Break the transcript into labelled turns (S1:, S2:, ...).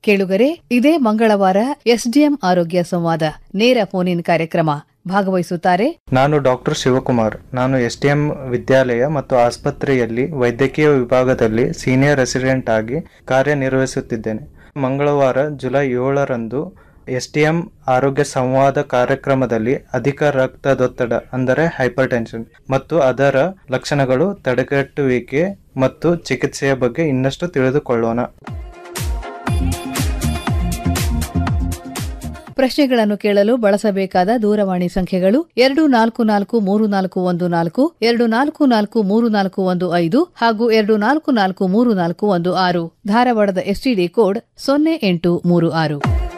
S1: ಕೇಳುಗರೆ ಇದೇ ಮಂಗಳವಾರ ಎಸ್ಡಿಎಂ ಆರೋಗ್ಯ ಸಂವಾದ ನೇರ ಫೋನ್ ಇನ್ ಕಾರ್ಯಕ್ರಮ ಭಾಗವಹಿಸುತ್ತಾರೆ
S2: ನಾನು ಡಾಕ್ಟರ್ ಶಿವಕುಮಾರ್ ನಾನು ಎಸ್ಟಿಎಂ ವಿದ್ಯಾಲಯ ಮತ್ತು ಆಸ್ಪತ್ರೆಯಲ್ಲಿ ವೈದ್ಯಕೀಯ ವಿಭಾಗದಲ್ಲಿ ಸೀನಿಯರ್ ರೆಸಿಡೆಂಟ್ ಆಗಿ ಕಾರ್ಯನಿರ್ವಹಿಸುತ್ತಿದ್ದೇನೆ ಮಂಗಳವಾರ ಜುಲೈ ಏಳರಂದು ಎಸ್ಟಿಎಂ ಆರೋಗ್ಯ ಸಂವಾದ ಕಾರ್ಯಕ್ರಮದಲ್ಲಿ ಅಧಿಕ ರಕ್ತದೊತ್ತಡ ಅಂದರೆ ಹೈಪರ್ ಟೆನ್ಷನ್ ಮತ್ತು ಅದರ ಲಕ್ಷಣಗಳು ತಡೆಗಟ್ಟುವಿಕೆ ಮತ್ತು ಚಿಕಿತ್ಸೆಯ ಬಗ್ಗೆ ಇನ್ನಷ್ಟು ತಿಳಿದುಕೊಳ್ಳೋಣ
S1: ಪ್ರಶ್ನೆಗಳನ್ನು ಕೇಳಲು ಬಳಸಬೇಕಾದ ದೂರವಾಣಿ ಸಂಖ್ಯೆಗಳು ಎರಡು ನಾಲ್ಕು ನಾಲ್ಕು ಮೂರು ನಾಲ್ಕು ಒಂದು ನಾಲ್ಕು ಎರಡು ನಾಲ್ಕು ನಾಲ್ಕು ಮೂರು ನಾಲ್ಕು ಒಂದು ಐದು ಹಾಗೂ ಎರಡು ನಾಲ್ಕು ನಾಲ್ಕು ಮೂರು ನಾಲ್ಕು ಒಂದು ಆರು ಧಾರವಾಡದ ಎಸ್ಟಿಡಿ ಕೋಡ್ ಸೊನ್ನೆ ಎಂಟು ಮೂರು ಆರು